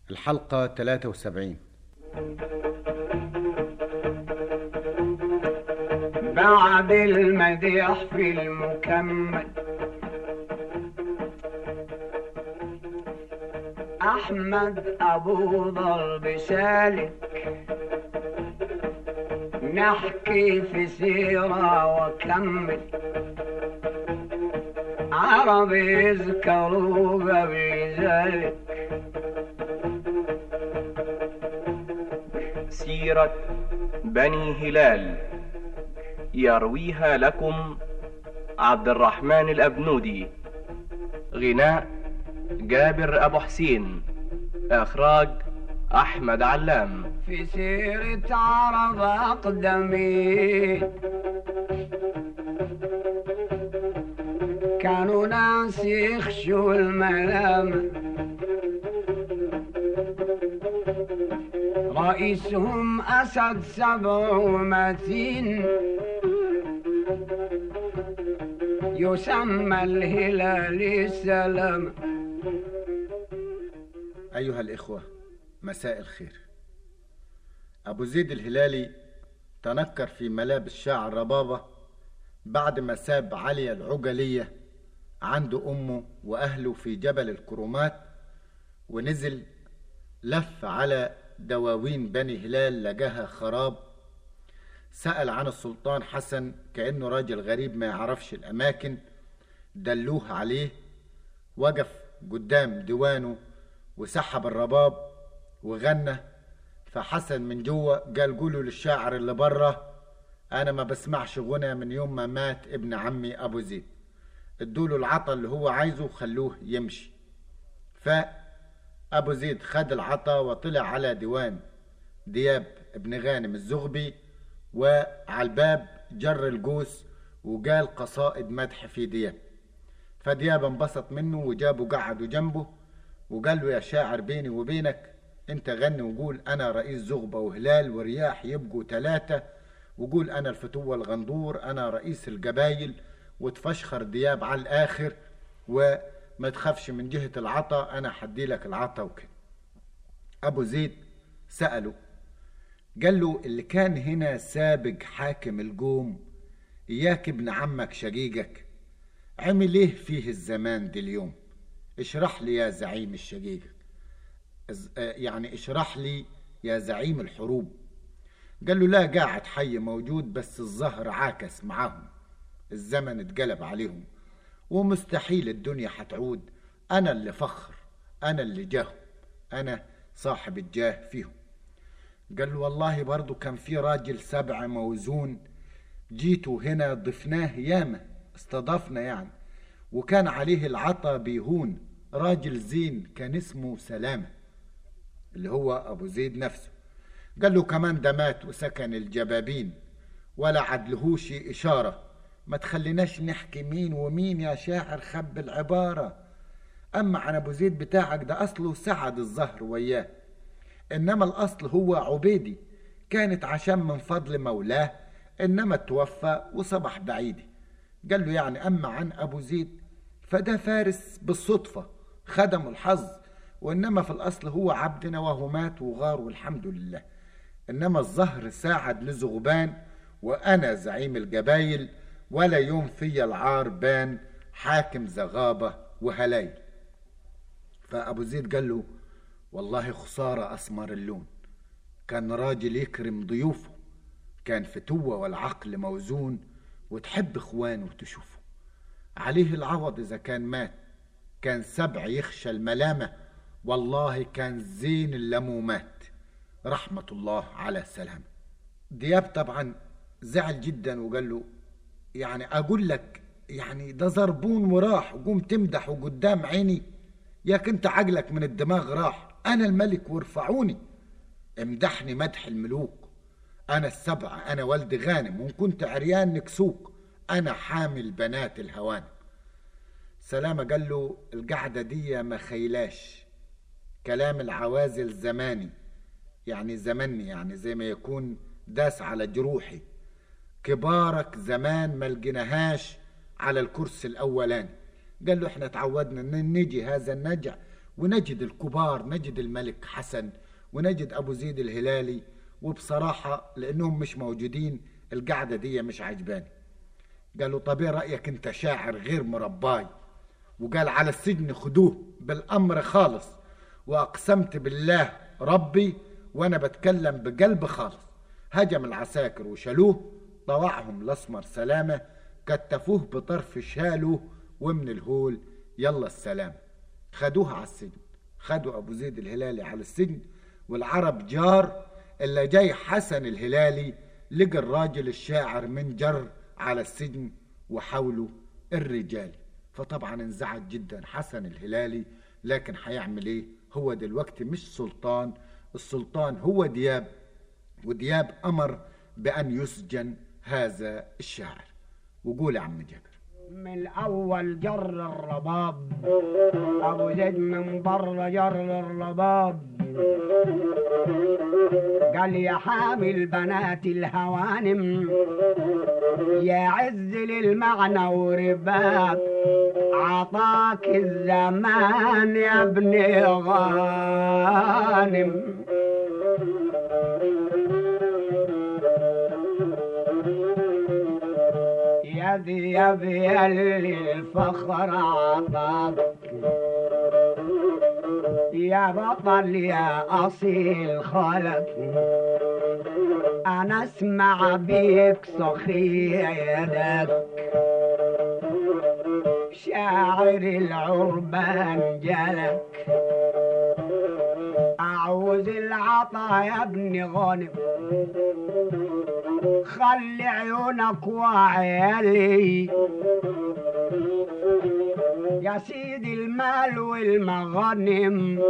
الحلقة 73 بعد المديح في المكمل أحمد أبو ضرب سالك نحكي في سيرة وكمل عرب يذكروا قبل ذلك سيرة بني هلال يرويها لكم عبد الرحمن الأبنودي غناء جابر أبو حسين إخراج أحمد علام في سيرة عرب أقدمين كانوا ناس يخشوا الملام رئيسهم أسد سبع ومتين يسمى الهلال السلام أيها الإخوة مساء الخير أبو زيد الهلالي تنكر في ملابس شاعر ربابة بعد ما ساب علي العجلية عند أمه وأهله في جبل الكرومات ونزل لف على دواوين بني هلال لقاها خراب سأل عن السلطان حسن كأنه راجل غريب ما يعرفش الأماكن دلوه عليه وقف قدام ديوانه وسحب الرباب وغنى فحسن من جوه قال قولوا للشاعر اللي بره انا ما بسمعش غنى من يوم ما مات ابن عمي ابو زيد ادوله العطا اللي هو عايزه وخلوه يمشي فابو زيد خد العطا وطلع على ديوان دياب ابن غانم الزغبي وعلى الباب جر الجوس وقال قصائد مدح في دياب فدياب انبسط منه وجابه قعدوا جنبه وقال له يا شاعر بيني وبينك انت غني وقول انا رئيس زغبة وهلال ورياح يبقوا ثلاثة وقول انا الفتوة الغندور انا رئيس القبايل وتفشخر دياب على الاخر وما تخافش من جهة العطا انا حدي لك العطا وكده ابو زيد سأله قال له اللي كان هنا سابق حاكم الجوم اياك ابن عمك شقيقك عمل ايه فيه الزمان دي اليوم اشرح لي يا زعيم الشقيق يعني اشرح لي يا زعيم الحروب قال له لا قاعد حي موجود بس الظهر عاكس معاهم الزمن اتقلب عليهم ومستحيل الدنيا حتعود انا اللي فخر انا اللي جاهم انا صاحب الجاه فيهم قال له والله برضو كان في راجل سبع موزون جيتوا هنا ضفناه ياما استضفنا يعني وكان عليه العطا بيهون راجل زين كان اسمه سلامة اللي هو أبو زيد نفسه قال له كمان ده مات وسكن الجبابين ولا عدلهوش إشارة ما تخليناش نحكي مين ومين يا شاعر خب العبارة أما عن أبو زيد بتاعك ده أصله سعد الزهر وياه إنما الأصل هو عبيدي كانت عشان من فضل مولاه إنما توفى وصبح بعيدي قال له يعني أما عن أبو زيد فده فارس بالصدفة خدم الحظ وإنما في الأصل هو عبدنا وهو مات وغار والحمد لله إنما الظهر ساعد لزغبان وأنا زعيم الجبايل ولا يوم في العار بان حاكم زغابة وهلايل فأبو زيد قال له والله خسارة أسمر اللون كان راجل يكرم ضيوفه كان فتوة والعقل موزون وتحب اخوانه وتشوفه عليه العوض اذا كان مات كان سبع يخشى الملامة والله كان زين اللمومات رحمة الله على السلام دياب طبعا زعل جدا وقال له يعني اقول لك يعني ده زربون وراح وقوم تمدح وقدام عيني ياك انت عقلك من الدماغ راح انا الملك وارفعوني امدحني مدح الملوك انا السبعة انا ولد غانم وان كنت عريان نكسوك انا حامل بنات الهوان سلامة قال له القعدة دي ما خيلاش كلام العوازل زماني يعني زمني يعني زي ما يكون داس على جروحي كبارك زمان ما لقيناهاش على الكرسي الاولاني قال له احنا تعودنا ان نجي هذا النجع ونجد الكبار نجد الملك حسن ونجد أبو زيد الهلالي وبصراحة لأنهم مش موجودين القعدة دي مش عجباني قالوا طب ايه رأيك انت شاعر غير مرباي وقال على السجن خدوه بالأمر خالص وأقسمت بالله ربي وأنا بتكلم بقلب خالص هجم العساكر وشالوه طوعهم الأسمر سلامة كتفوه بطرف شاله ومن الهول يلا السلام خدوه على السجن خدوا أبو زيد الهلالي على السجن والعرب جار اللي جاي حسن الهلالي لقى الراجل الشاعر من جر على السجن وحوله الرجال فطبعا انزعج جدا حسن الهلالي لكن هيعمل ايه هو دلوقتي مش سلطان السلطان هو دياب ودياب امر بان يسجن هذا الشاعر وقول يا عم جابر من اول جر الرباب ابو زيد من بره جر الرباب قال يا حامل بنات الهوانم يا عز للمعنى ورباب عطاك الزمان يا ابن غانم يا ذي يا ذي اللي الفخر عطاك يا بطل يا أصيل خلق أنا أسمع بيك صخيدك شاعر العربان جلك أعوز العطا يا ابن غانم خلي عيونك وعيالي يا سيدي المال والمغانم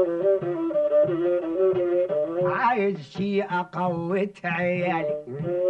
عايز شي اقوت عيالي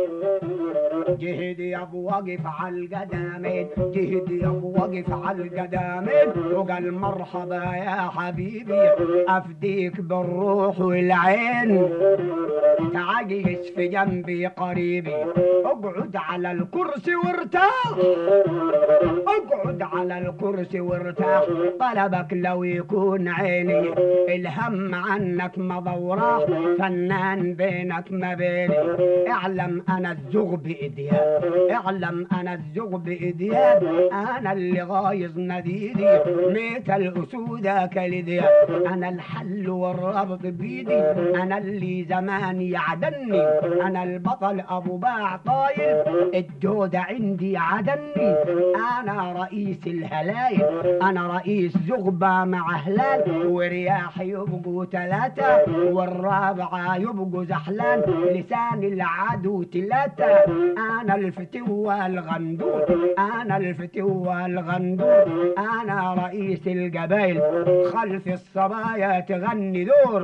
جهدي يا ابو واقف على القدامين جهدي يا ابو واقف على القدامين وقال مرحبا يا حبيبي افديك بالروح والعين تعجز في جنبي قريبي اقعد على الكرسي وارتاح اقعد على الكرسي وارتاح طلبك لو يكون عيني الهم عنك مضوراه فنان بينك ما بيني اعلم انا الزغ بايدياب اعلم انا الزغ بايدياب انا اللي غايظ نديدي ميت الاسود كالدياب انا الحل والربط بيدي انا اللي زمان يعدني انا البطل ابو باع طايل الجودة عندي عدني انا رئيس الهلايل انا رئيس زغبة مع هلال ورياح يبقوا ثلاثة والرابعة يبقوا زحلان لسان العدو ثلاثة انا الفتوة الغندور انا الفتوة الغندور انا رئيس القبائل خلف الصبايا تغني دور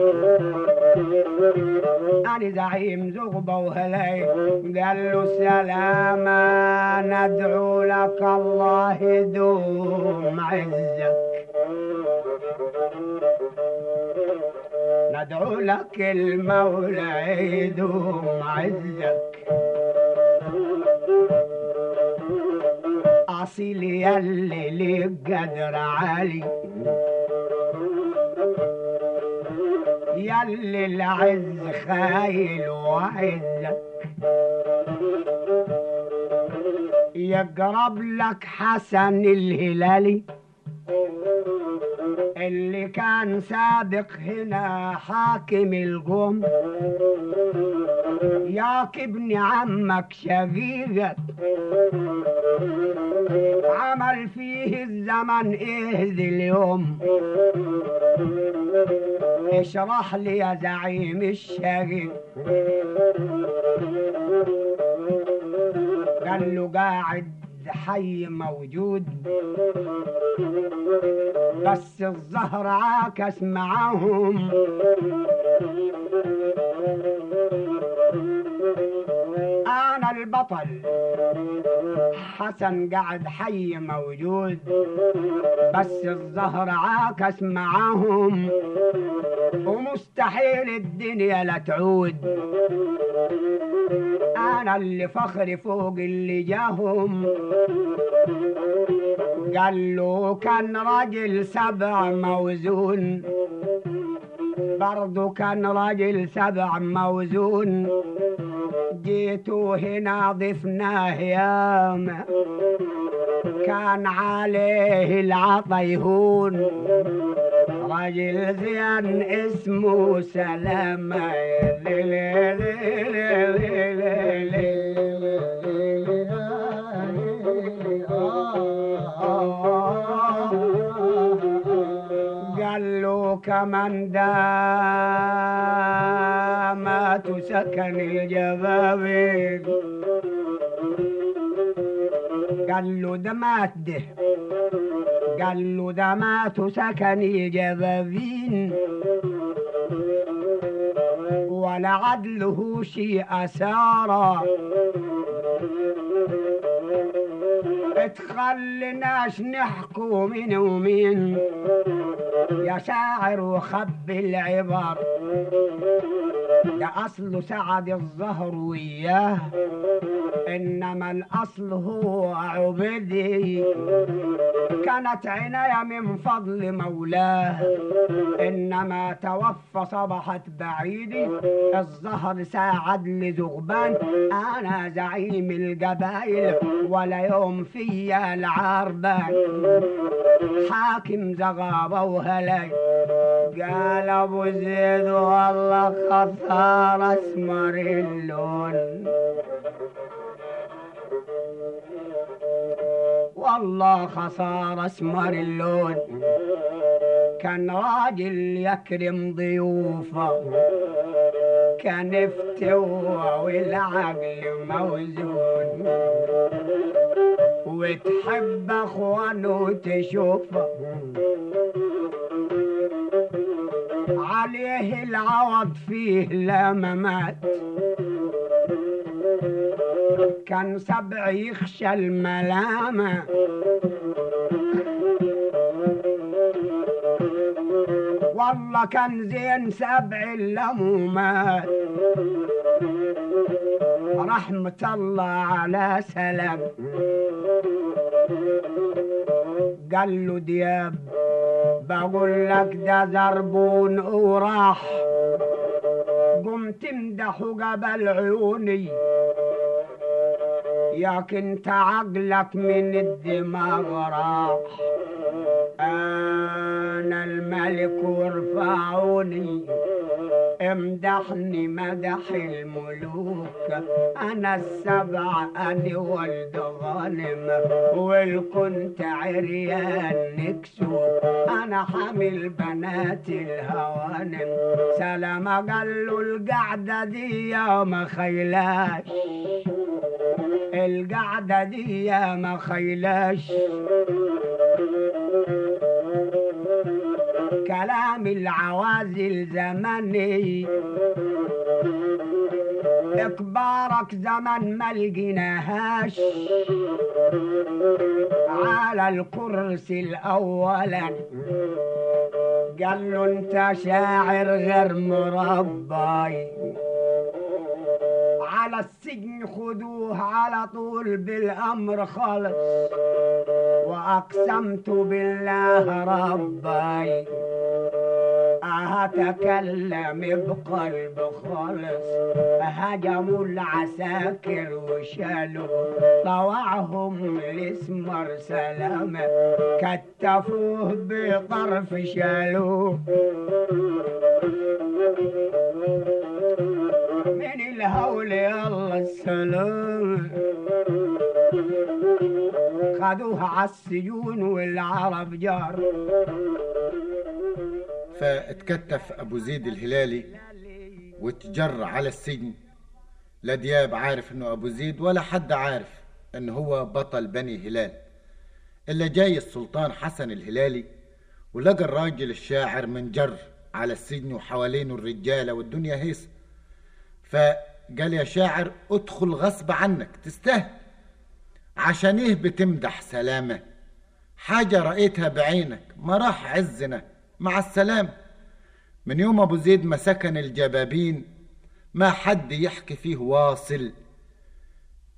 انا زعيم زغبة وهلاي قال له سلاما ندعو لك الله يدوم عزك ندعو لك المولى يدوم عزك أصيل يلي ليك قدر عالي يلي العز خايل وعزك يقرب لك حسن الهلالي اللي كان سابق هنا حاكم القوم ياك ابن عمك شقيقك عمل فيه الزمن ايه ذي اليوم اشرح لي يا زعيم الشقيق قال له قاعد حي موجود بس الزهر عاكس معاهم انا البطل حسن قاعد حي موجود بس الزهر عاكس معاهم ومستحيل الدنيا لا تعود انا اللي فخري فوق اللي جاهم قال له كان راجل سبع موزون برضو كان راجل سبع موزون جيتوا هنا ضفناه ياما كان عليه العطا يهون راجل زين اسمه سلامة قال له كمان دامت سكن الجبابين قال له ده مات ده قال له ده مات سكن الجبابين ولا عدله شيء أسارة تخلناش نحكوا من ومين يا شاعر وخب العبر ده أصله سعد الظهر وياه إنما الأصل هو عبدي كانت عناية من فضل مولاه إنما توفى صبحت بعيدي الظهر ساعد لزغبان أنا زعيم القبائل ولا يوم فيا العربان حاكم زغابة وهلاي قال ابو زيد والله خسارة اسمر اللون والله خسارة اسمر اللون كان راجل يكرم ضيوفه كان افتوى والعقل موزون وتحب اخوانه تشوفه عليه العوض فيه لما مات كان سبع يخشى الملامة والله كان زين سبع اللمومات رحمة الله على سلام قال له دياب بقول لك ده زربون وراح قمت امدحه قبل عيوني ياك انت عقلك من الدماغ راح انا الملك وارفعوني امدحني مدح الملوك انا السبع انا ولد غانم والكنت عريان نكسوك انا حامل بنات الهوانم سلام قال له القعده دي يا ما خيلاش القعده دي يا ما خيلاش كلام العوازل زمني اكبارك زمن ما لقيناهاش على الكرسي الاولا قال له انت شاعر غير مربي على السجن خدوه على طول بالامر خالص واقسمت بالله ربي أتكلم بقلب خالص هجموا العساكر وشالوا طوعهم الاسمر سلامة كتفوه بطرف شالوه من الهول يلا السلام خدوه على السجون والعرب جار فاتكتف ابو زيد الهلالي واتجر على السجن لا دياب عارف انه ابو زيد ولا حد عارف ان هو بطل بني هلال الا جاي السلطان حسن الهلالي ولقى الراجل الشاعر من جر على السجن وحوالينه الرجاله والدنيا هيصه فقال يا شاعر ادخل غصب عنك تستاهل عشان ايه بتمدح سلامه حاجه رايتها بعينك ما راح عزنا مع السلامه من يوم ابو زيد ما سكن الجبابين ما حد يحكي فيه واصل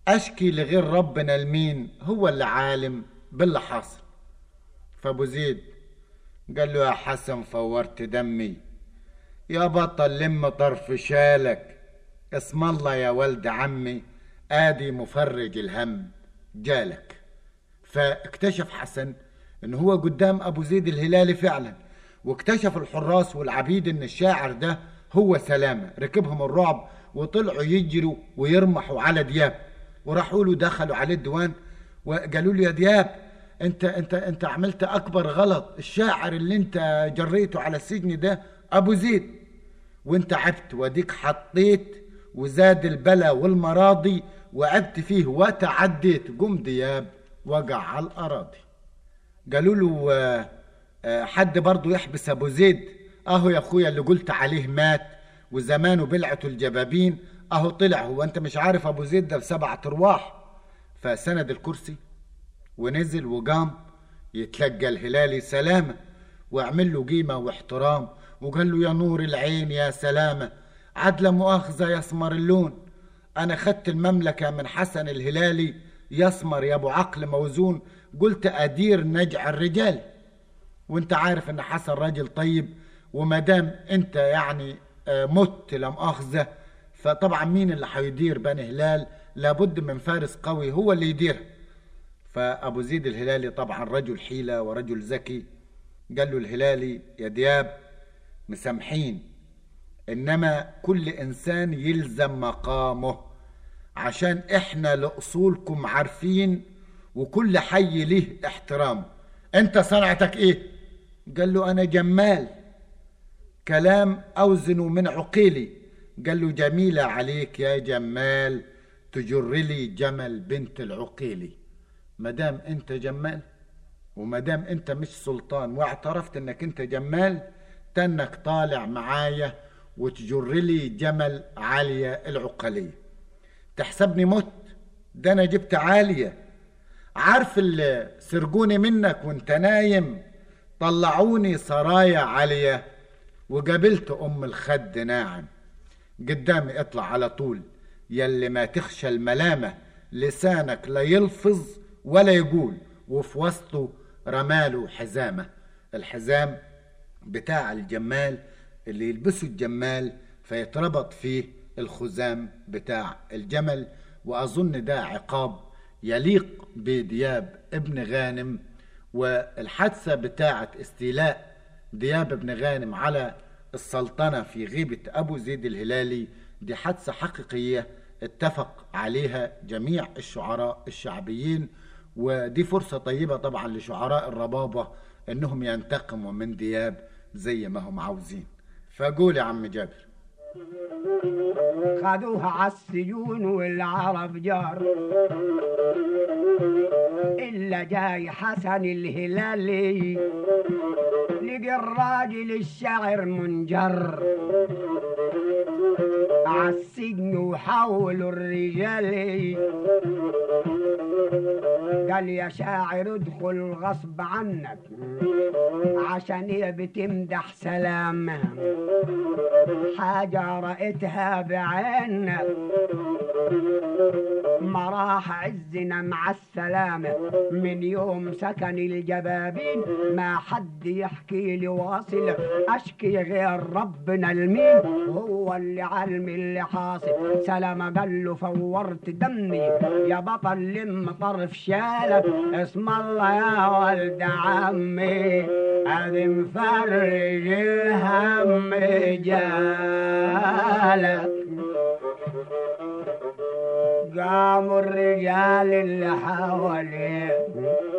اشكي لغير ربنا لمين هو اللي عالم باللي حاصل فابو زيد قال له يا حسن فورت دمي يا بطل لم طرف شالك اسم الله يا ولد عمي ادي مفرج الهم جالك فاكتشف حسن ان هو قدام ابو زيد الهلالي فعلا واكتشف الحراس والعبيد ان الشاعر ده هو سلامة ركبهم الرعب وطلعوا يجروا ويرمحوا على دياب وراحوا له دخلوا عليه الديوان وقالوا له يا دياب انت انت انت عملت اكبر غلط الشاعر اللي انت جريته على السجن ده ابو زيد وانت عبت وديك حطيت وزاد البلا والمراضي وعبت فيه وتعديت قم دياب وقع على الاراضي قالوا له آه، آه، حد برضه يحبس ابو زيد اهو يا اخويا اللي قلت عليه مات وزمانه بلعته الجبابين اهو طلع هو انت مش عارف ابو زيد ده بسبعة ارواح فسند الكرسي ونزل وقام يتلقى الهلالي سلامة واعمل له قيمة واحترام وقال له يا نور العين يا سلامة عدل مؤاخذة يسمر اللون أنا خدت المملكة من حسن الهلالي يسمر يا أبو عقل موزون قلت أدير نجع الرجال وانت عارف ان حسن راجل طيب وما دام انت يعني آه، مت لا مؤاخذه فطبعا مين اللي هيدير بني هلال لابد من فارس قوي هو اللي يديرها فابو زيد الهلالي طبعا رجل حيله ورجل ذكي قال له الهلالي يا دياب مسامحين انما كل انسان يلزم مقامه عشان احنا لاصولكم عارفين وكل حي له احترامه انت صنعتك ايه قال له انا جمال كلام اوزنه من عقيلي قال له جميلة عليك يا جمال تجر لي جمل بنت العقيلي مدام انت جمال ومدام انت مش سلطان واعترفت انك انت جمال تنك طالع معايا وتجر لي جمل عالية العقلية تحسبني مت ده انا جبت عالية عارف اللي سرقوني منك وانت نايم طلعوني سرايا عالية وقابلت ام الخد ناعم قدامي اطلع على طول يلي ما تخشى الملامة لسانك لا يلفظ ولا يقول وفي وسطه رماله حزامة الحزام بتاع الجمال اللي يلبسه الجمال فيتربط فيه الخزام بتاع الجمل وأظن ده عقاب يليق بدياب ابن غانم والحادثة بتاعة استيلاء دياب ابن غانم على السلطنة في غيبة أبو زيد الهلالي دي حادثة حقيقية اتفق عليها جميع الشعراء الشعبيين ودي فرصة طيبة طبعا لشعراء الربابة انهم ينتقموا من دياب زي ما هم عاوزين فقول يا عم جابر خدوها عالسجون والعرب جار إلا جاي حسن الهلالي لقى الراجل الشاعر منجر عالسجن وحولوا الرجال قال يا شاعر ادخل غصب عنك عشان هي بتمدح سلامة حاجة رأيتها بعينك ما راح عزنا مع السلامة من يوم سكن الجبابين ما حد يحكي لي واصل أشكي غير ربنا المين هو اللي علم اللي حاصل سلامة قال له فورت دمي يا بطل لم طرف شالك اسم الله يا ولد عمي ادي مفرج الهم جالك قاموا الرجال اللي حواليه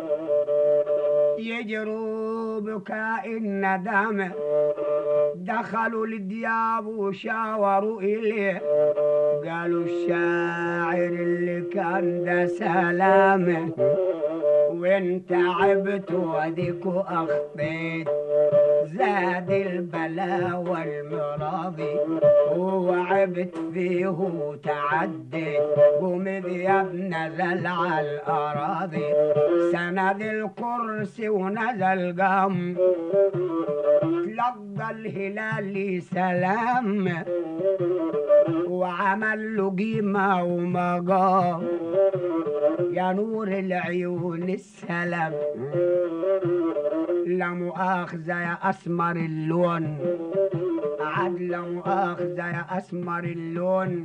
يجروا بكاء الندامة دخلوا للدياب وشاوروا إليه قالوا الشاعر اللي كان ده سلامة وانت عبت وديك أخطيت زاد البلا والمراضي وعبت فيه وتعديت قمد يا ابن نزل على الأراضي سند الكرسي ونزل قام لقى الهلال سلام وعمل له قيمة ومقام يا نور العيون السلام لا مؤاخذة يا أسمر اللون عاد لا مؤاخذة يا أسمر اللون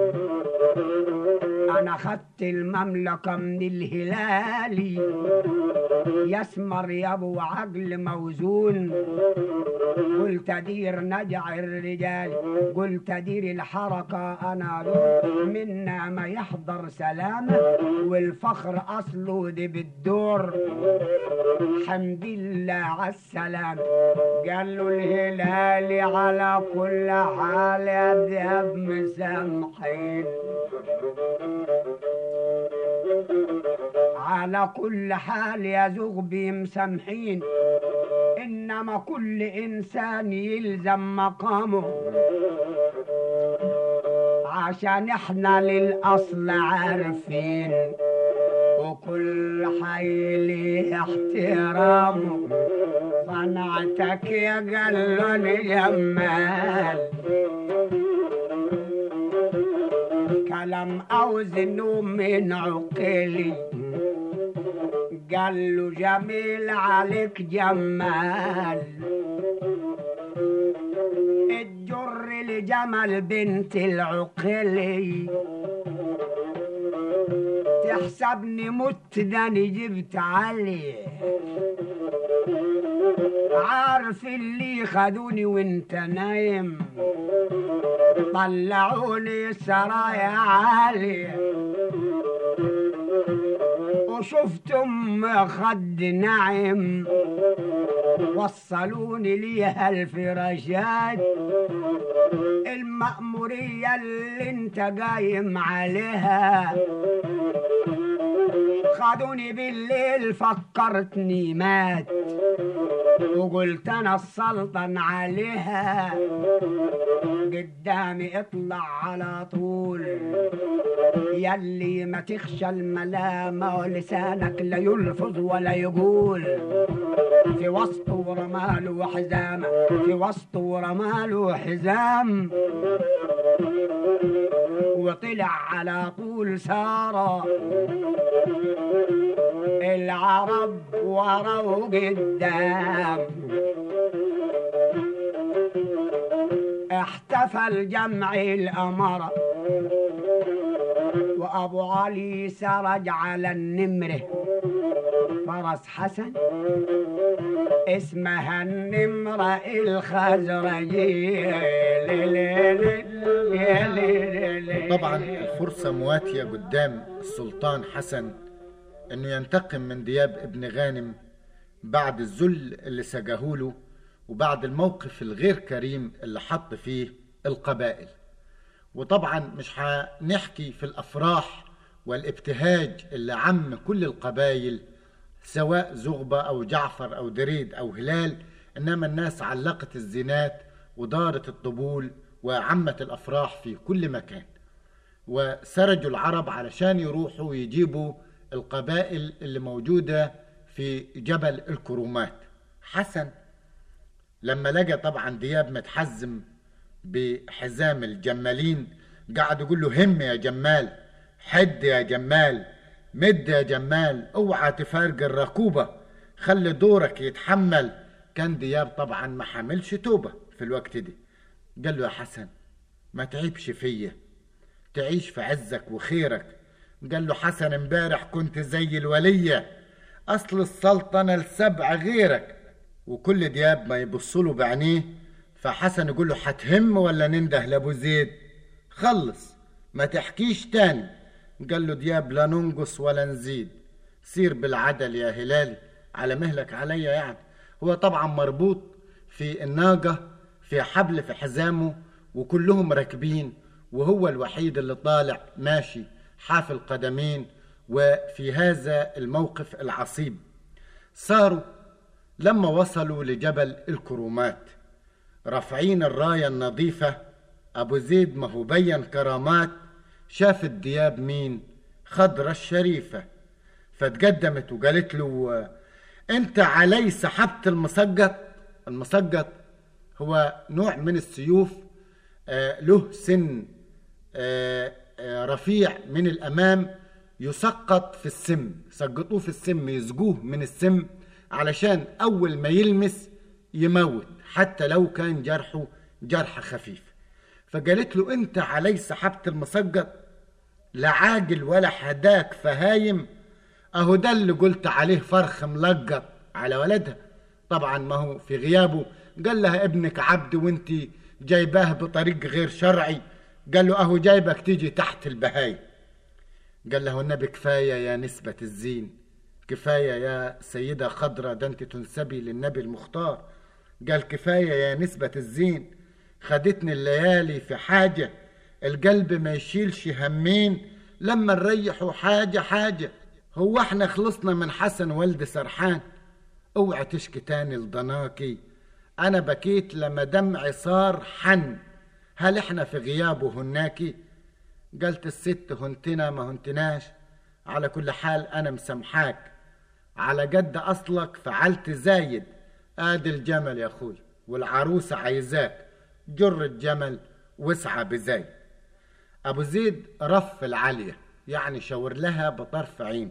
أنا خدت المملكة من الهلالي يسمر يا أبو عقل موزون قلت أدير نجع الرجال قلت أدير الحركة أنا دور منا ما يحضر سلامة والفخر أصله دي بالدور حمد الله على السلام قال له الهلال على كل حال يا ذهب مسامحين على كل حال يا زغبي مسامحين انما كل انسان يلزم مقامه عشان احنا للاصل عارفين وكل حي ليه احترامه صنعتك يا قلون جمال كلام اوزنه من عقلي قال له جميل عليك جمال الجر لجمل بنت العقلي تحسبني مت داني جبت عليه عارف اللي خدوني وانت نايم طلعوني سرايا عالية وشفتم خد نعم وصلوني ليها الفراشات المأمورية اللي انت قايم عليها خدوني بالليل فكرتني مات وقلت انا السلطن عليها قدامي اطلع على طول يلي ما تخشى الملامة ولسانك لا يلفظ ولا يقول في وسط ورماله وحزامة في وسط ورماله حزام وطلع على طول سارة العرب ورا وقدام احتفل جمع الأمر وأبو علي سرج على النمرة فرس حسن اسمها النمرة الخزرجية طبعا الفرصة مواتية قدام السلطان حسن انه ينتقم من دياب ابن غانم بعد الذل اللي سجاهوله وبعد الموقف الغير كريم اللي حط فيه القبائل وطبعا مش هنحكي في الافراح والابتهاج اللي عم كل القبائل سواء زغبة او جعفر او دريد او هلال انما الناس علقت الزينات ودارت الطبول وعمت الافراح في كل مكان وسرجوا العرب علشان يروحوا يجيبوا القبائل اللي موجودة في جبل الكرومات حسن لما لقى طبعا دياب متحزم بحزام الجمالين قعد يقول له هم يا جمال حد يا جمال مد يا جمال اوعى تفارق الركوبة خلي دورك يتحمل كان دياب طبعا ما حملش توبة في الوقت دي قال له يا حسن ما تعيبش فيا تعيش في عزك وخيرك قال له حسن امبارح كنت زي الولية أصل السلطنة السبع غيرك وكل دياب ما يبصله بعينيه فحسن يقول له حتهم ولا ننده لأبو زيد خلص ما تحكيش تاني قال له دياب لا ننقص ولا نزيد سير بالعدل يا هلالي على مهلك عليا يعني هو طبعا مربوط في الناقة في حبل في حزامه وكلهم راكبين وهو الوحيد اللي طالع ماشي حافي القدمين وفي هذا الموقف العصيب صاروا لما وصلوا لجبل الكرومات رافعين الراية النظيفة أبو زيد ما هو بين كرامات شاف الدياب مين خضرة الشريفة فتقدمت وقالت له انت علي سحبت المسقط المسقط هو نوع من السيوف آه، له سن آه، آه، رفيع من الامام يسقط في السم سقطوه في السم يزجوه من السم علشان اول ما يلمس يموت حتى لو كان جرحه جرح خفيف فقالت له انت علي سحبت المسقط لا عاجل ولا حداك فهايم اهو ده اللي قلت عليه فرخ ملقط على ولدها طبعا ما هو في غيابه قال لها ابنك عبد وانت جايباه بطريق غير شرعي قال له اهو جايبك تيجي تحت البهايم قال له النبي كفاية يا نسبة الزين كفاية يا سيدة خضرة ده انت تنسبي للنبي المختار قال كفاية يا نسبة الزين خدتني الليالي في حاجة القلب ما يشيلش همين لما نريحوا حاجة حاجة هو احنا خلصنا من حسن ولد سرحان اوعى تشكي تاني لضناكي انا بكيت لما دمعي صار حن هل احنا في غيابه هناكي قالت الست هنتنا ما هنتناش على كل حال انا مسامحاك على قد اصلك فعلت زايد ادي الجمل يا اخوي والعروسة عايزاك جر الجمل واسعى بزايد ابو زيد رف العالية يعني شاور لها بطرف عين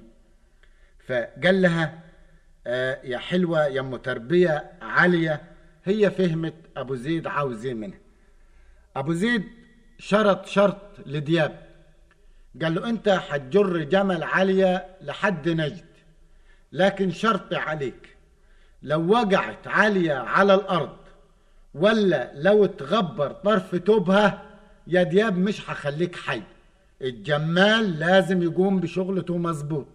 فقال لها آه يا حلوة يا ام تربية عالية هي فهمت ابو زيد عاوز ايه منها ابو زيد شرط شرط لدياب قال له انت هتجر جمل عالية لحد نجد لكن شرطي عليك لو وقعت عالية على الارض ولا لو تغبر طرف توبها يا دياب مش هخليك حي الجمال لازم يقوم بشغلته مظبوط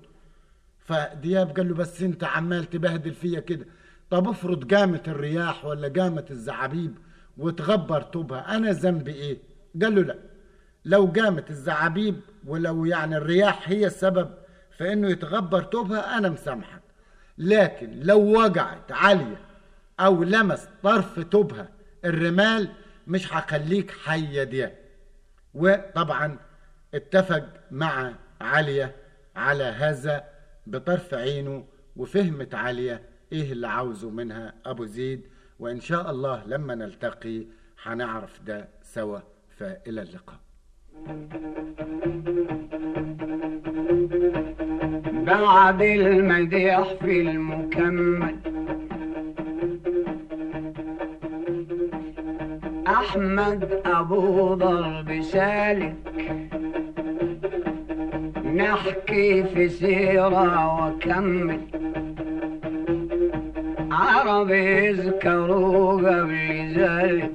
فدياب قال له بس انت عمال تبهدل فيا كده طب افرض قامت الرياح ولا قامت الزعابيب وتغبر توبها انا ذنبي ايه قال له لا لو قامت الزعابيب ولو يعني الرياح هي السبب في انه يتغبر توبها انا مسامحك لكن لو وقعت عالية او لمس طرف توبها الرمال مش هخليك حي يا دياب وطبعا اتفق مع عالية على هذا بطرف عينه وفهمت عالية ايه اللي عاوزه منها ابو زيد وان شاء الله لما نلتقي هنعرف ده سوا فالى اللقاء بعد المديح في المكمل أحمد أبو ضرب سالك نحكي في سيرة وكمل عرب يذكروا قبل ذلك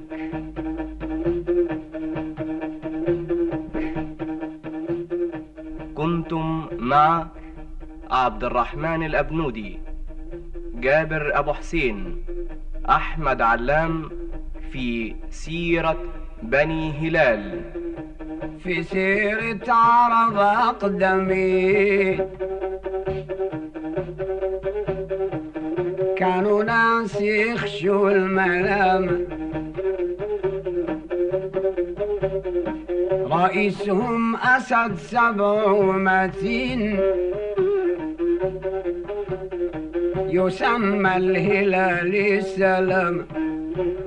كنتم مع عبد الرحمن الأبنودي جابر أبو حسين أحمد علام في سيرة بني هلال في سيرة عرب أقدمين كانوا ناس يخشوا الملام رئيسهم أسد سبع ومتين يسمى الهلال السلام